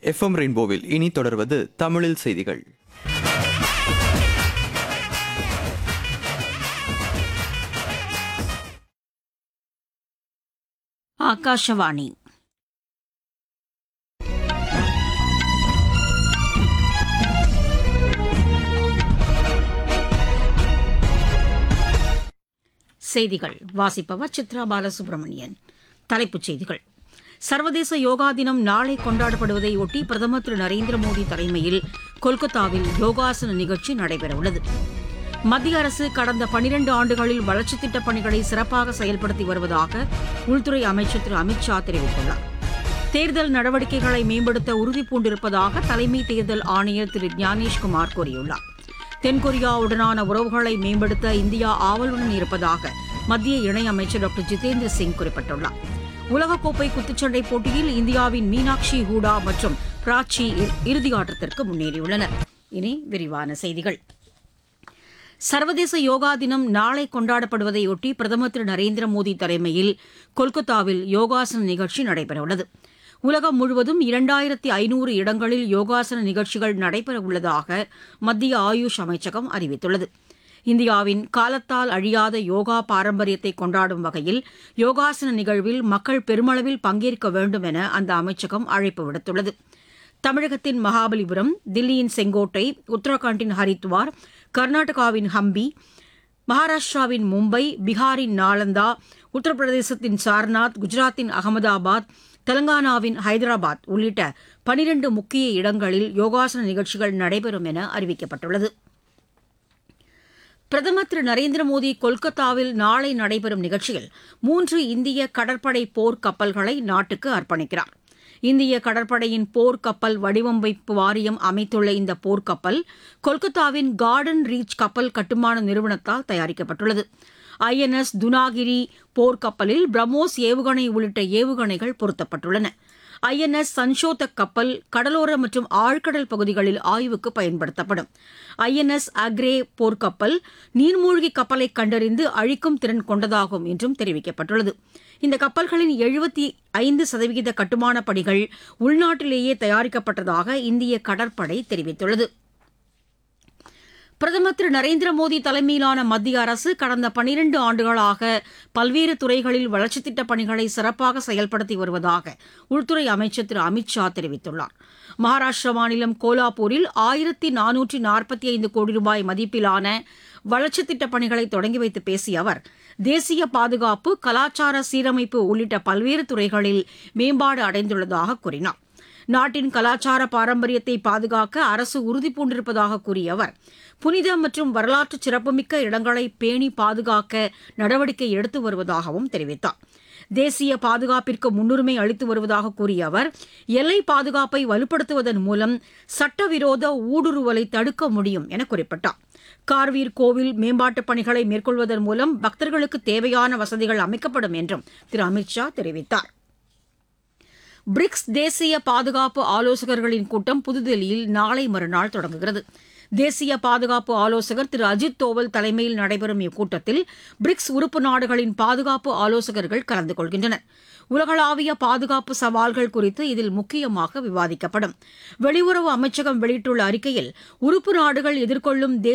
FM ரெயின்போவில் இனி தொடர்வது தமிழில் செய்திகள் ಆಕಾಶವಾಣಿ செய்திகள் வாசிப்பவர் சித்ரா பாலசுப்ரமணியன் தலைப்புச் செய்திகள் சர்வதேச யோகா தினம் நாளை கொண்டாடப்படுவதையொட்டி பிரதமர் திரு நரேந்திர மோடி தலைமையில் கொல்கத்தாவில் யோகாசன நிகழ்ச்சி நடைபெறவுள்ளது மத்திய அரசு கடந்த பனிரண்டு ஆண்டுகளில் வளர்ச்சித் திட்டப் பணிகளை சிறப்பாக செயல்படுத்தி வருவதாக உள்துறை அமைச்சர் திரு அமித் ஷா தெரிவித்துள்ளார் தேர்தல் நடவடிக்கைகளை மேம்படுத்த உறுதிபூண்டிருப்பதாக தலைமை தேர்தல் ஆணையர் திரு ஞானேஷ்குமார் கூறியுள்ளார் தென்கொரியாவுடனான உறவுகளை மேம்படுத்த இந்தியா ஆவலுடன் இருப்பதாக மத்திய இணையமைச்சர் டாக்டர் ஜிதேந்திர சிங் குறிப்பிட்டுள்ளார் உலகக்கோப்பை குத்துச்சண்டை போட்டியில் இந்தியாவின் மீனாட்சி ஹூடா மற்றும் பிராச்சி இ- இறுதியாட்டத்திற்கு முன்னேறியுள்ளனர் இனி விரிவான செய்திகள் சர்வதேச யோகா தினம் நாளை கொண்டாடப்படுவதையொட்டி பிரதமர் திரு நரேந்திர மோடி தலைமையில் கொல்கத்தாவில் யோகாசன நிகழ்ச்சி நடைபெறவுள்ளது உலகம் முழுவதும் இரண்டாயிரத்தி ஐநூறு இடங்களில் யோகாசன நிகழ்ச்சிகள் நடைபெறவுள்ளதாக மத்திய ஆயுஷ் அமைச்சகம் அறிவித்துள்ளது இந்தியாவின் காலத்தால் அழியாத யோகா பாரம்பரியத்தை கொண்டாடும் வகையில் யோகாசன நிகழ்வில் மக்கள் பெருமளவில் பங்கேற்க வேண்டும் என அந்த அமைச்சகம் அழைப்பு விடுத்துள்ளது தமிழகத்தின் மகாபலிபுரம் தில்லியின் செங்கோட்டை உத்தரகாண்டின் ஹரித்வார் கர்நாடகாவின் ஹம்பி மகாராஷ்டிராவின் மும்பை பீகாரின் நாலந்தா உத்தரப்பிரதேசத்தின் சார்நாத் குஜராத்தின் அகமதாபாத் தெலங்கானாவின் ஹைதராபாத் உள்ளிட்ட பனிரண்டு முக்கிய இடங்களில் யோகாசன நிகழ்ச்சிகள் நடைபெறும் என அறிவிக்கப்பட்டுள்ளது பிரதமர் திரு நரேந்திர மோடி கொல்கத்தாவில் நாளை நடைபெறும் நிகழ்ச்சியில் மூன்று இந்திய கடற்படை போர் கப்பல்களை நாட்டுக்கு அர்ப்பணிக்கிறார் இந்திய கடற்படையின் போர் கப்பல் வடிவமைப்பு வாரியம் அமைத்துள்ள இந்த போர்க்கப்பல் கொல்கத்தாவின் கார்டன் ரீச் கப்பல் கட்டுமான நிறுவனத்தால் தயாரிக்கப்பட்டுள்ளது ஐஎன்எஸ் துனாகிரி போர்க்கப்பலில் பிரம்மோஸ் ஏவுகணை உள்ளிட்ட ஏவுகணைகள் பொருத்தப்பட்டுள்ளன ஐஎன்எஸ் சன்ஷோதக் கப்பல் கடலோர மற்றும் ஆழ்கடல் பகுதிகளில் ஆய்வுக்கு பயன்படுத்தப்படும் ஐஎன்எஸ் அக்ரே போர்க்கப்பல் நீர்மூழ்கி கப்பலை கண்டறிந்து அழிக்கும் திறன் கொண்டதாகும் என்றும் தெரிவிக்கப்பட்டுள்ளது இந்த கப்பல்களின் எழுபத்தி ஐந்து சதவிகித கட்டுமானப் பணிகள் உள்நாட்டிலேயே தயாரிக்கப்பட்டதாக இந்திய கடற்படை தெரிவித்துள்ளது பிரதமர் திரு நரேந்திர மோடி தலைமையிலான மத்திய அரசு கடந்த பனிரண்டு ஆண்டுகளாக பல்வேறு துறைகளில் வளர்ச்சித் திட்டப் பணிகளை சிறப்பாக செயல்படுத்தி வருவதாக உள்துறை அமைச்சர் திரு அமித் ஷா தெரிவித்துள்ளார் மகாராஷ்டிரா மாநிலம் கோலாப்பூரில் ஆயிரத்தி நானூற்றி நாற்பத்தி ஐந்து கோடி ரூபாய் மதிப்பிலான வளர்ச்சித் திட்டப் பணிகளை தொடங்கி வைத்து பேசிய அவர் தேசிய பாதுகாப்பு கலாச்சார சீரமைப்பு உள்ளிட்ட பல்வேறு துறைகளில் மேம்பாடு அடைந்துள்ளதாக கூறினார் நாட்டின் கலாச்சார பாரம்பரியத்தை பாதுகாக்க அரசு உறுதிபூண்டிருப்பதாக கூறிய அவர் புனித மற்றும் வரலாற்று சிறப்புமிக்க இடங்களை பேணி பாதுகாக்க நடவடிக்கை எடுத்து வருவதாகவும் தெரிவித்தார் தேசிய பாதுகாப்பிற்கு முன்னுரிமை அளித்து வருவதாக கூறிய அவர் எல்லை பாதுகாப்பை வலுப்படுத்துவதன் மூலம் சட்டவிரோத ஊடுருவலை தடுக்க முடியும் என குறிப்பிட்டார் கார்வீர் கோவில் மேம்பாட்டுப் பணிகளை மேற்கொள்வதன் மூலம் பக்தர்களுக்கு தேவையான வசதிகள் அமைக்கப்படும் என்றும் திரு அமித் ஷா தெரிவித்தார் பிரிக்ஸ் தேசிய பாதுகாப்பு ஆலோசகர்களின் கூட்டம் புதுதில்லியில் நாளை மறுநாள் தொடங்குகிறது தேசிய பாதுகாப்பு ஆலோசகர் திரு அஜித் தோவல் தலைமையில் நடைபெறும் இக்கூட்டத்தில் பிரிக்ஸ் உறுப்பு நாடுகளின் பாதுகாப்பு ஆலோசகர்கள் கலந்து கொள்கின்றனர் உலகளாவிய பாதுகாப்பு சவால்கள் குறித்து இதில் முக்கியமாக விவாதிக்கப்படும் வெளியுறவு அமைச்சகம் வெளியிட்டுள்ள அறிக்கையில் உறுப்பு நாடுகள் எதிர்கொள்ளும்